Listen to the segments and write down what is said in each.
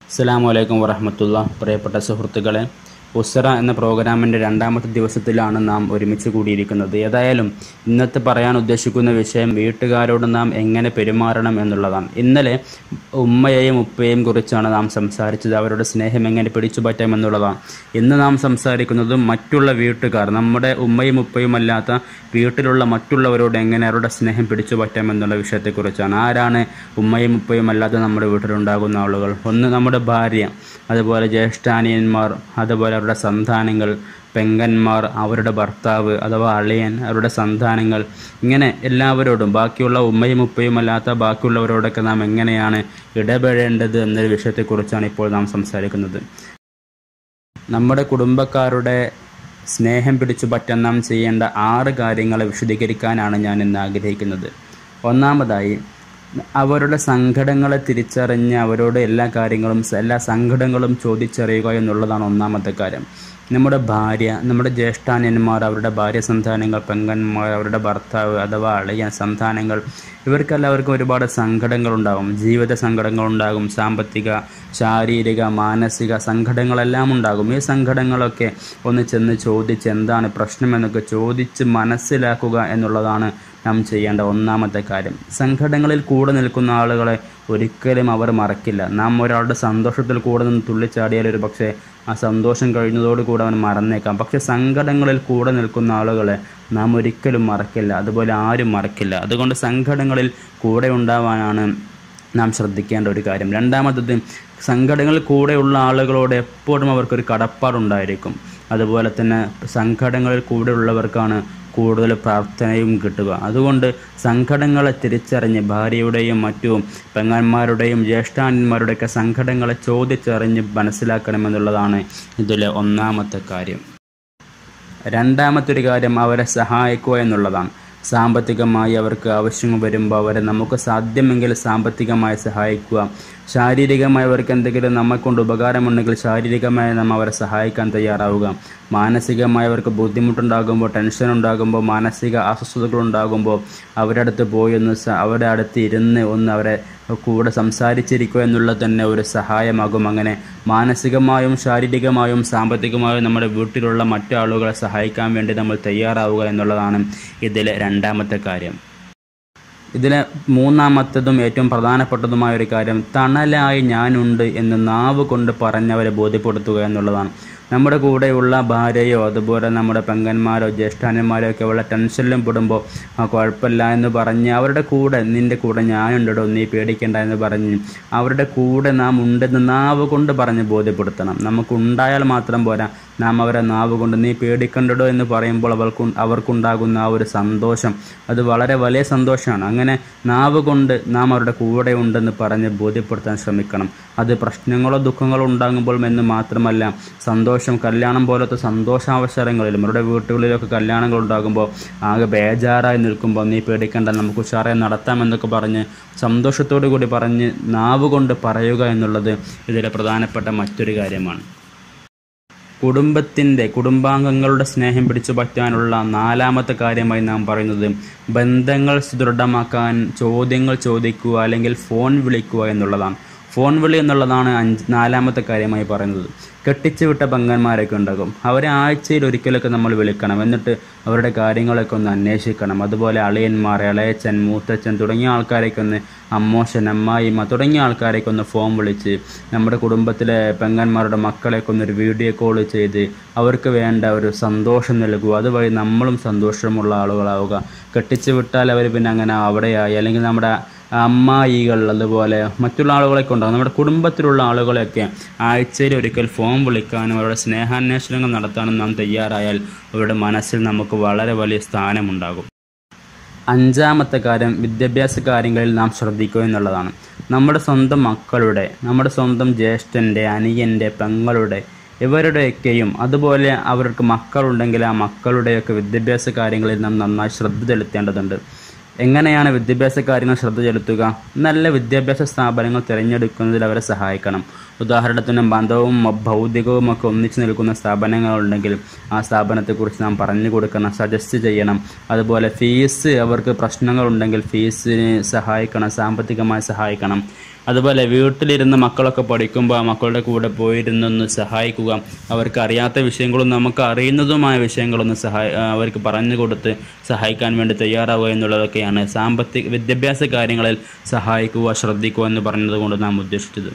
അസ്സാം വലൈക്കും വറഹമത്തുള്ള പ്രിയപ്പെട്ട സുഹൃത്തുക്കളെ ഉസറ എന്ന പ്രോഗ്രാമിൻ്റെ രണ്ടാമത്തെ ദിവസത്തിലാണ് നാം ഒരുമിച്ച് കൂടിയിരിക്കുന്നത് ഏതായാലും ഇന്നത്തെ പറയാൻ ഉദ്ദേശിക്കുന്ന വിഷയം വീട്ടുകാരോട് നാം എങ്ങനെ പെരുമാറണം എന്നുള്ളതാണ് ഇന്നലെ ഉമ്മയെയും ഉപ്പയെയും കുറിച്ചാണ് നാം സംസാരിച്ചത് അവരുടെ സ്നേഹം എങ്ങനെ പിടിച്ചു പറ്റാം എന്നുള്ളതാണ് ഇന്ന് നാം സംസാരിക്കുന്നത് മറ്റുള്ള വീട്ടുകാർ നമ്മുടെ ഉമ്മയും ഉപ്പയും അല്ലാത്ത വീട്ടിലുള്ള മറ്റുള്ളവരോട് എങ്ങനെ അവരുടെ സ്നേഹം പിടിച്ചു പറ്റാം എന്നുള്ള വിഷയത്തെക്കുറിച്ചാണ് ആരാണ് ഉമ്മയും ഉപ്പയും അല്ലാതെ നമ്മുടെ വീട്ടിലുണ്ടാകുന്ന ആളുകൾ ഒന്ന് നമ്മുടെ ഭാര്യ അതുപോലെ ജ്യേഷ്ഠാനിയന്മാർ അതുപോലെ അവരുടെ സന്താനങ്ങൾ പെങ്ങന്മാർ അവരുടെ ഭർത്താവ് അഥവാ അളിയൻ അവരുടെ സന്താനങ്ങൾ ഇങ്ങനെ എല്ലാവരോടും ബാക്കിയുള്ള ഉമ്മയും ഉപ്പയും അല്ലാത്ത ബാക്കിയുള്ളവരോടൊക്കെ നാം എങ്ങനെയാണ് ഇടപെടേണ്ടത് എന്നൊരു വിഷയത്തെക്കുറിച്ചാണ് ഇപ്പോൾ നാം സംസാരിക്കുന്നത് നമ്മുടെ കുടുംബക്കാരുടെ സ്നേഹം പിടിച്ചു പറ്റാൻ നാം ചെയ്യേണ്ട ആറ് കാര്യങ്ങളെ വിശദീകരിക്കാനാണ് ഞാൻ ഇന്ന് ആഗ്രഹിക്കുന്നത് ഒന്നാമതായി അവരുടെ സങ്കടങ്ങളെ തിരിച്ചറിഞ്ഞ് അവരോട് എല്ലാ കാര്യങ്ങളും എല്ലാ സങ്കടങ്ങളും ചോദിച്ചറിയുക എന്നുള്ളതാണ് ഒന്നാമത്തെ കാര്യം നമ്മുടെ ഭാര്യ നമ്മുടെ ജ്യേഷ്ഠാന്യന്മാർ അവരുടെ ഭാര്യ സന്താനങ്ങൾ പെങ്ങന്മാർ അവരുടെ ഭർത്താവ് അഥവാ അളിയ സന്താനങ്ങൾ ഇവർക്കെല്ലാവർക്കും ഒരുപാട് സങ്കടങ്ങളുണ്ടാകും ജീവിത സങ്കടങ്ങളുണ്ടാകും സാമ്പത്തിക ശാരീരിക മാനസിക സങ്കടങ്ങളെല്ലാം ഉണ്ടാകും ഈ സങ്കടങ്ങളൊക്കെ ഒന്ന് ചെന്ന് ചോദിച്ച് എന്താണ് പ്രശ്നമെന്നൊക്കെ ചോദിച്ച് മനസ്സിലാക്കുക എന്നുള്ളതാണ് നാം ചെയ്യേണ്ട ഒന്നാമത്തെ കാര്യം സങ്കടങ്ങളിൽ കൂടെ നിൽക്കുന്ന ആളുകളെ ഒരിക്കലും അവർ മറക്കില്ല നാം ഒരാളുടെ സന്തോഷത്തിൽ കൂടെ നിന്ന് തുള്ളിച്ചാടിയാൽ ഒരു പക്ഷേ ആ സന്തോഷം കഴിഞ്ഞതോടുകൂടെ അവൻ മറന്നേക്കാം പക്ഷെ സങ്കടങ്ങളിൽ കൂടെ നിൽക്കുന്ന ആളുകളെ നാം ഒരിക്കലും മറക്കില്ല അതുപോലെ ആരും മറക്കില്ല അതുകൊണ്ട് സങ്കടങ്ങളിൽ കൂടെ ഉണ്ടാവാനാണ് നാം ശ്രദ്ധിക്കേണ്ട ഒരു കാര്യം രണ്ടാമത്തത് സങ്കടങ്ങളിൽ കൂടെയുള്ള ആളുകളോട് എപ്പോഴും അവർക്കൊരു കടപ്പാടുണ്ടായിരിക്കും അതുപോലെ തന്നെ സങ്കടങ്ങളിൽ കൂടെ ഉള്ളവർക്കാണ് കൂടുതൽ പ്രാർത്ഥനയും കിട്ടുക അതുകൊണ്ട് സങ്കടങ്ങളെ തിരിച്ചറിഞ്ഞ് ഭാര്യയുടെയും മറ്റു പെങ്ങന്മാരുടെയും ജ്യേഷ്ഠാന്മാരുടെയൊക്കെ സങ്കടങ്ങളെ ചോദിച്ചറിഞ്ഞ് മനസ്സിലാക്കണമെന്നുള്ളതാണ് ഇതിലെ ഒന്നാമത്തെ കാര്യം രണ്ടാമത്തെ ഒരു കാര്യം അവരെ സഹായിക്കുക എന്നുള്ളതാണ് സാമ്പത്തികമായി അവർക്ക് ആവശ്യം വരുമ്പോൾ അവരെ നമുക്ക് സാധ്യമെങ്കിൽ സാമ്പത്തികമായി സഹായിക്കുക ശാരീരികമായി അവർക്ക് എന്തെങ്കിലും നമ്മെക്കൊണ്ട് ഉപകാരമുണ്ടെങ്കിൽ ശാരീരികമായി നാം അവരെ സഹായിക്കാൻ തയ്യാറാവുക മാനസികമായി അവർക്ക് ബുദ്ധിമുട്ടുണ്ടാകുമ്പോൾ ടെൻഷൻ ഉണ്ടാകുമ്പോൾ മാനസിക അസ്വസ്ഥതകൾ ഉണ്ടാകുമ്പോൾ അവരുടെ അടുത്ത് പോയി ഒന്ന് അവരുടെ അടുത്ത് ഇരുന്ന് ഒന്ന് അവരെ കൂടെ സംസാരിച്ചിരിക്കുക എന്നുള്ളത് തന്നെ ഒരു സഹായമാകും അങ്ങനെ മാനസികമായും ശാരീരികമായും സാമ്പത്തികമായും നമ്മുടെ വീട്ടിലുള്ള മറ്റു ആളുകളെ സഹായിക്കാൻ വേണ്ടി നമ്മൾ തയ്യാറാവുക എന്നുള്ളതാണ് ഇതിലെ രണ്ടാമത്തെ കാര്യം ഇതിലെ മൂന്നാമത്തതും ഏറ്റവും പ്രധാനപ്പെട്ടതുമായ ഒരു കാര്യം തണലായി ഞാനുണ്ട് എന്ന് നാവ് കൊണ്ട് പറഞ്ഞവരെ ബോധ്യപ്പെടുത്തുക എന്നുള്ളതാണ് നമ്മുടെ കൂടെയുള്ള ഭാര്യയോ അതുപോലെ നമ്മുടെ പെങ്ങന്മാരോ ജ്യേഷ്ഠാനന്മാരോ ഒക്കെ ഉള്ള ടെൻഷനിലും പെടുമ്പോൾ ആ കുഴപ്പമില്ല എന്ന് പറഞ്ഞ് അവരുടെ കൂടെ നിൻ്റെ കൂടെ ഞാനുണ്ടോ നീ പേടിക്കേണ്ട എന്ന് പറഞ്ഞ് അവരുടെ കൂടെ നാം ഉണ്ടെന്ന് നാവ് കൊണ്ട് പറഞ്ഞ് ബോധ്യപ്പെടുത്തണം നമുക്കുണ്ടായാൽ മാത്രം പോരാ നാം അവരെ നാവ് കൊണ്ട് നീ പേടിക്കണ്ടടോ എന്ന് പറയുമ്പോൾ അവർക്ക് അവർക്കുണ്ടാകുന്ന ആ ഒരു സന്തോഷം അത് വളരെ വലിയ സന്തോഷമാണ് അങ്ങനെ നാവ് കൊണ്ട് നാം അവരുടെ കൂടെ ഉണ്ടെന്ന് പറഞ്ഞ് ബോധ്യപ്പെടുത്താൻ ശ്രമിക്കണം അത് പ്രശ്നങ്ങളോ ദുഃഖങ്ങളോ ഉണ്ടാകുമ്പോൾ എന്ന് മാത്രമല്ല സന്തോഷം കല്യാണം പോലത്തെ സന്തോഷാവസരങ്ങളിലും അവരുടെ വീട്ടുകളിലൊക്കെ കല്യാണങ്ങൾ ഉണ്ടാകുമ്പോൾ ആകെ ബേജാറായി നിൽക്കുമ്പോൾ നീ പേടിക്കേണ്ട നമുക്ക് ഉഷാറായി നടത്താമെന്നൊക്കെ പറഞ്ഞ് സന്തോഷത്തോടു കൂടി പറഞ്ഞ് നാവ് കൊണ്ട് പറയുക എന്നുള്ളത് ഇതിലെ പ്രധാനപ്പെട്ട മറ്റൊരു കാര്യമാണ് കുടുംബത്തിൻ്റെ കുടുംബാംഗങ്ങളുടെ സ്നേഹം പിടിച്ചു പറ്റാനുള്ള നാലാമത്തെ കാര്യമായി നാം പറയുന്നത് ബന്ധങ്ങൾ സുദൃഢമാക്കാൻ ചോദ്യങ്ങൾ ചോദിക്കുക അല്ലെങ്കിൽ ഫോൺ വിളിക്കുക എന്നുള്ളതാണ് ഫോൺ വിളി എന്നുള്ളതാണ് അഞ്ച് നാലാമത്തെ കാര്യമായി പറയുന്നത് കെട്ടിച്ചു വിട്ട പങ്കന്മാരൊക്കെ ഉണ്ടാകും അവരെ ആഴ്ചയിൽ ഒരിക്കലൊക്കെ നമ്മൾ വിളിക്കണം എന്നിട്ട് അവരുടെ കാര്യങ്ങളൊക്കെ ഒന്ന് അന്വേഷിക്കണം അതുപോലെ അളിയന്മാർ ഇളയച്ചൻ മൂത്തച്ഛൻ തുടങ്ങിയ ആൾക്കാരെയൊക്കെ ഒന്ന് അമ്മോശൻ അമ്മായിമ്മ തുടങ്ങിയ ആൾക്കാരെയൊക്കെ ഒന്ന് ഫോൺ വിളിച്ച് നമ്മുടെ കുടുംബത്തിലെ പെങ്ങന്മാരുടെ മക്കളെയൊക്കെ ഒന്ന് ഒരു വീഡിയോ കോൾ ചെയ്ത് അവർക്ക് വേണ്ട ഒരു സന്തോഷം നൽകുക അതുവഴി നമ്മളും സന്തോഷമുള്ള ആളുകളാവുക കെട്ടിച്ചു വിട്ടാൽ അവർ പിന്നെ അങ്ങനെ അവിടെയായി അല്ലെങ്കിൽ നമ്മുടെ അമ്മായികൾ അതുപോലെ മറ്റുള്ള ആളുകളൊക്കെ ഉണ്ടാകും നമ്മുടെ കുടുംബത്തിലുള്ള ആളുകളെയൊക്കെ ആഴ്ചയിൽ ഒരിക്കൽ ഫോൺ വിളിക്കാനും അവരുടെ സ്നേഹാന്വേഷണങ്ങൾ നടത്താനും നാം തയ്യാറായാൽ അവരുടെ മനസ്സിൽ നമുക്ക് വളരെ വലിയ സ്ഥാനമുണ്ടാകും അഞ്ചാമത്തെ കാര്യം വിദ്യാഭ്യാസ കാര്യങ്ങളിൽ നാം ശ്രദ്ധിക്കുക എന്നുള്ളതാണ് നമ്മുടെ സ്വന്തം മക്കളുടെ നമ്മുടെ സ്വന്തം ജ്യേഷ്ഠൻ്റെ അനിയൻ്റെ പെങ്ങളുടെ ഇവരുടെയൊക്കെയും അതുപോലെ അവർക്ക് മക്കളുണ്ടെങ്കിൽ ആ മക്കളുടെയൊക്കെ വിദ്യാഭ്യാസ കാര്യങ്ങളിൽ നാം നന്നായി ശ്രദ്ധ ചെലുത്തേണ്ടതുണ്ട് എങ്ങനെയാണ് വിദ്യാഭ്യാസ കാര്യങ്ങൾ ശ്രദ്ധ ചെലുത്തുക നല്ല വിദ്യാഭ്യാസ സ്ഥാപനങ്ങൾ തിരഞ്ഞെടുക്കുന്നതിൽ അവരെ സഹായിക്കണം ഉദാഹരണത്തിന് മതവും ഭൗതികവും ഒക്കെ ഒന്നിച്ചു നിൽക്കുന്ന സ്ഥാപനങ്ങളുണ്ടെങ്കിൽ ആ സ്ഥാപനത്തെക്കുറിച്ച് നാം പറഞ്ഞു കൊടുക്കണം സജസ്റ്റ് ചെയ്യണം അതുപോലെ ഫീസ് അവർക്ക് പ്രശ്നങ്ങളുണ്ടെങ്കിൽ ഫീസിന് സഹായിക്കണം സാമ്പത്തികമായി സഹായിക്കണം അതുപോലെ വീട്ടിലിരുന്ന് മക്കളൊക്കെ പഠിക്കുമ്പോൾ ആ മക്കളുടെ കൂടെ പോയിരുന്നൊന്ന് സഹായിക്കുക അവർക്ക് അറിയാത്ത വിഷയങ്ങളും നമുക്ക് അറിയുന്നതുമായ വിഷയങ്ങളൊന്ന് സഹായ ആ, അവർക്ക് പറഞ്ഞു കൊടുത്ത് സഹായിക്കാൻ വേണ്ടി തയ്യാറാവുക എന്നുള്ളതൊക്കെയാണ് സാമ്പത്തിക വിദ്യാഭ്യാസ കാര്യങ്ങളിൽ സഹായിക്കുക ശ്രദ്ധിക്കുക എന്ന് പറഞ്ഞതുകൊണ്ട് നാം ഉദ്ദേശിച്ചത്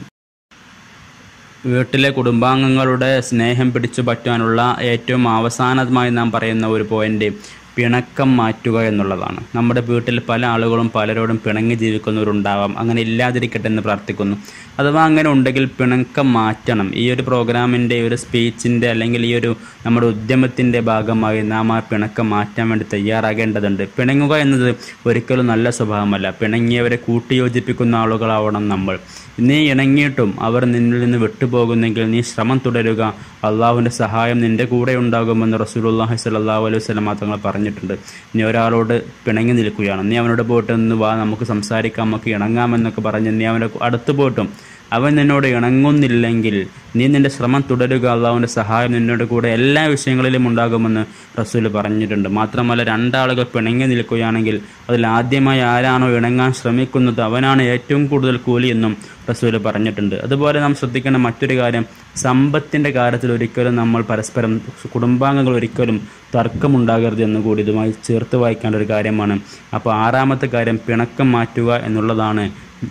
വീട്ടിലെ കുടുംബാംഗങ്ങളുടെ സ്നേഹം പിടിച്ചു പറ്റാനുള്ള ഏറ്റവും അവസാനമായി നാം പറയുന്ന ഒരു പോയിന്റ് പിണക്കം മാറ്റുക എന്നുള്ളതാണ് നമ്മുടെ വീട്ടിൽ പല ആളുകളും പലരോടും പിണങ്ങി ജീവിക്കുന്നവരുണ്ടാവാം അങ്ങനെ ഇല്ലാതിരിക്കട്ടെ എന്ന് പ്രാർത്ഥിക്കുന്നു അഥവാ അങ്ങനെ ഉണ്ടെങ്കിൽ പിണക്കം മാറ്റണം ഈ ഒരു പ്രോഗ്രാമിൻ്റെ ഒരു സ്പീച്ചിൻ്റെ അല്ലെങ്കിൽ ഈ ഒരു നമ്മുടെ ഉദ്യമത്തിൻ്റെ ഭാഗമായി നാം ആ പിണക്കം മാറ്റാൻ വേണ്ടി തയ്യാറാകേണ്ടതുണ്ട് പിണങ്ങുക എന്നത് ഒരിക്കലും നല്ല സ്വഭാവമല്ല പിണങ്ങിയവരെ കൂട്ടിയോജിപ്പിക്കുന്ന ആളുകളാവണം നമ്മൾ നീ ഇണങ്ങിയിട്ടും അവർ നിന്നിൽ നിന്ന് വിട്ടുപോകുന്നെങ്കിൽ നീ ശ്രമം തുടരുക അള്ളാഹുവിൻ്റെ സഹായം നിന്റെ കൂടെ ഉണ്ടാകുമെന്ന് റസൂലുള്ളാഹി സ്വല്ലല്ലാഹു അലൈഹി വസല്ലം തങ്ങൾ പറഞ്ഞിട്ടുണ്ട് നീ ഒരാളോട് പിണങ്ങി നിൽക്കുകയാണ് നീ അവനോട് പോയിട്ട് ഒന്ന് വാ നമുക്ക് സംസാരിക്കാം നമുക്ക് ഇണങ്ങാമെന്നൊക്കെ പറഞ്ഞ് നീ അവൻ്റെ അടുത്ത് പോയിട്ടും അവൻ നിന്നോട് ഇണങ്ങുന്നില്ലെങ്കിൽ നീ നിന്റെ ശ്രമം തുടരുക അള്ളാഹുവിൻ്റെ സഹായം നിന്നോട് കൂടെ എല്ലാ വിഷയങ്ങളിലും ഉണ്ടാകുമെന്ന് റസൂൽ പറഞ്ഞിട്ടുണ്ട് മാത്രമല്ല രണ്ടാളുകൾ പിണങ്ങി നിൽക്കുകയാണെങ്കിൽ അതിൽ ആദ്യമായി ആരാണോ ഇണങ്ങാൻ ശ്രമിക്കുന്നത് അവനാണ് ഏറ്റവും കൂടുതൽ കൂലിയെന്നും റസൂൽ പറഞ്ഞിട്ടുണ്ട് അതുപോലെ നാം ശ്രദ്ധിക്കേണ്ട മറ്റൊരു കാര്യം സമ്പത്തിൻ്റെ കാര്യത്തിൽ ഒരിക്കലും നമ്മൾ പരസ്പരം കുടുംബാംഗങ്ങൾ ഒരിക്കലും തർക്കമുണ്ടാകരുത് എന്ന് കൂടി ഇതുമായി ചേർത്ത് വായിക്കേണ്ട ഒരു കാര്യമാണ് അപ്പോൾ ആറാമത്തെ കാര്യം പിണക്കം മാറ്റുക എന്നുള്ളതാണ്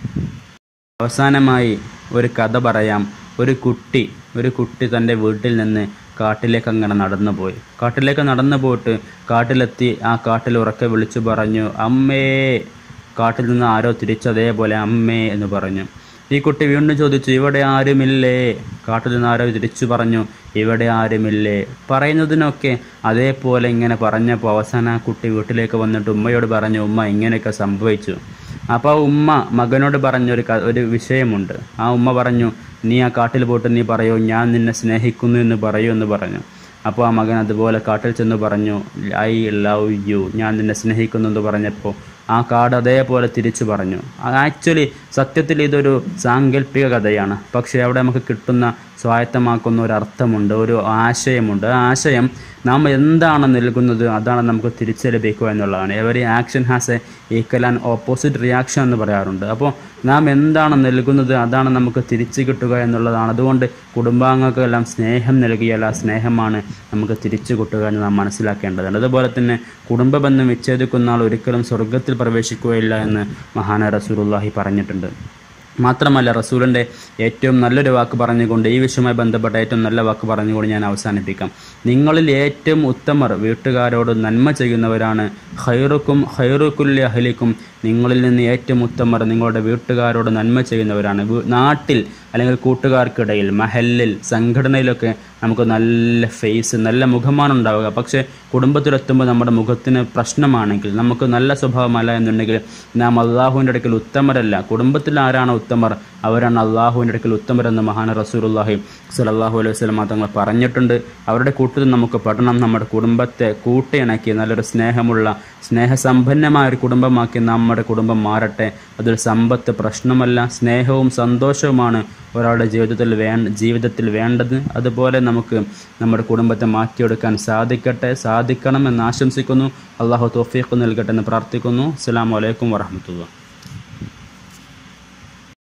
അവസാനമായി ഒരു കഥ പറയാം ഒരു കുട്ടി ഒരു കുട്ടി തൻ്റെ വീട്ടിൽ നിന്ന് കാട്ടിലേക്ക് അങ്ങനെ നടന്നു പോയി കാട്ടിലേക്ക് നടന്നു പോയിട്ട് കാട്ടിലെത്തി ആ കാട്ടിൽ ഉറക്കെ വിളിച്ചു പറഞ്ഞു അമ്മേ കാട്ടിൽ നിന്ന് ആരോ തിരിച്ചതേപോലെ അമ്മേ എന്ന് പറഞ്ഞു ഈ കുട്ടി വീണ്ടും ചോദിച്ചു ഇവിടെ ആരുമില്ലേ കാട്ടിൽ നിന്ന് ആരോ തിരിച്ചു പറഞ്ഞു ഇവിടെ ആരുമില്ലേ പറയുന്നതിനൊക്കെ അതേപോലെ ഇങ്ങനെ പറഞ്ഞപ്പോൾ അവസാനം ആ കുട്ടി വീട്ടിലേക്ക് വന്നിട്ട് ഉമ്മയോട് പറഞ്ഞു ഉമ്മ ഇങ്ങനെയൊക്കെ സംഭവിച്ചു അപ്പോൾ ആ ഉമ്മ മകനോട് പറഞ്ഞൊരു ക- ഒരു വിഷയമുണ്ട് ആ ഉമ്മ പറഞ്ഞു നീ ആ കാട്ടിൽ പോയിട്ട് നീ പറയൂ ഞാൻ നിന്നെ സ്നേഹിക്കുന്നു എന്ന് പറയൂ എന്ന് പറഞ്ഞു അപ്പോൾ ആ മകൻ അതുപോലെ കാട്ടിൽ ചെന്ന് പറഞ്ഞു ഐ ലവ് യു ഞാൻ നിന്നെ സ്നേഹിക്കുന്നു എന്ന് പറഞ്ഞപ്പോൾ ആ കാട് അതേപോലെ തിരിച്ചു പറഞ്ഞു ആക്ച്വലി സത്യത്തിൽ ഇതൊരു സാങ്കല്പിക കഥയാണ് പക്ഷേ അവിടെ നമുക്ക് കിട്ടുന്ന സ്വായത്തമാക്കുന്ന ഒരു അർത്ഥമുണ്ട് ഒരു ആശയമുണ്ട് ആ ആശയം നാം എന്താണ് നൽകുന്നത് അതാണ് നമുക്ക് തിരിച്ചു ലഭിക്കുക എന്നുള്ളതാണ് every action has a equal and opposite reaction എന്ന് പറയാറുണ്ട് അപ്പോൾ നാം എന്താണ് നൽകുന്നത് അതാണ് നമുക്ക് തിരിച്ചു കിട്ടുക എന്നുള്ളതാണ് അതുകൊണ്ട് കുടുംബാംഗങ്ങൾക്കെല്ലാം സ്നേഹം നൽകിയാൽ ആ സ്നേഹമാണ് നമുക്ക് തിരിച്ചു കിട്ടുക എന്ന് നാം മനസ്സിലാക്കേണ്ടതുണ്ട് അതുപോലെ തന്നെ കുടുംബ ബന്ധം വിച്ഛേദിക്കുന്ന ആൾ ഒരിക്കലും സ്വർഗത്തിൽ പ്രവേശിക്കുകയില്ല എന്ന് മഹാന റസൂലുള്ളാഹി പറഞ്ഞിട്ടുണ്ട് മാത്രമല്ല റസൂലിൻ്റെ ഏറ്റവും നല്ലൊരു വാക്ക് പറഞ്ഞുകൊണ്ട് ഈ വിഷയവുമായി ബന്ധപ്പെട്ട ഏറ്റവും നല്ല വാക്ക് പറഞ്ഞുകൊണ്ട് ഞാൻ അവസാനിപ്പിക്കാം നിങ്ങളിൽ ഏറ്റവും ഉത്തമർ വീട്ടുകാരോട് നന്മ ചെയ്യുന്നവരാണ് ഹൈറുക്കും ഹൈറുക്കുല്ലി അഹലിക്കും നിങ്ങളിൽ നിന്ന് ഏറ്റവും ഉത്തമർ നിങ്ങളുടെ വീട്ടുകാരോട് നന്മ ചെയ്യുന്നവരാണ് വീ- നാട്ടിൽ അല്ലെങ്കിൽ കൂട്ടുകാർക്കിടയിൽ മഹലിൽ സംഘടനയിലൊക്കെ നമുക്ക് നല്ല ഫേസ് നല്ല മുഖമാണ് ഉണ്ടാവുക പക്ഷേ കുടുംബത്തിലെത്തുമ്പോൾ നമ്മുടെ മുഖത്തിന് പ്രശ്നമാണെങ്കിൽ നമുക്ക് നല്ല സ്വഭാവമല്ല എന്നുണ്ടെങ്കിൽ നാം അള്ളാഹുവിൻ്റെ അടുക്കൽ ഉത്തമരല്ല കുടുംബത്തിൽ ആരാണ് ഉത്തമർ അവരാണ് അള്ളാഹുവിൻ്റെ അടുക്കൽ ഉത്തമരെന്ന് മഹാന റസൂലുള്ളാഹി സ്വല്ലല്ലാഹു അലൈഹി വസല്ലം തങ്ങൾ പറഞ്ഞിട്ടുണ്ട് അവരുടെ കൂട്ടത്തിൽ നമുക്ക് പഠനം നമ്മുടെ കുടുംബത്തെ കൂട്ടിയിണക്കി നല്ലൊരു സ്നേഹമുള്ള സ്നേഹസമ്പന്നമായ ഒരു കുടുംബമാക്കി നമ്മുടെ കുടുംബം മാറട്ടെ അതിൽ സമ്പത്ത് പ്രശ്നമല്ല സ്നേഹവും സന്തോഷവുമാണ് ഒരാളുടെ ജീവിതത്തിൽ വേ ജീവിതത്തിൽ വേണ്ടത് അതുപോലെ നമുക്ക് നമ്മുടെ കുടുംബത്തെ മാറ്റിയെടുക്കാൻ സാധിക്കട്ടെ സാധിക്കണം എന്ന് ആശംസിക്കുന്നു അള്ളാഹു തോഫീഖ് നൽകട്ടെ എന്ന് പ്രാർത്ഥിക്കുന്നു അസ്സാം വലൈക്കും വറഹമത്തുള്ള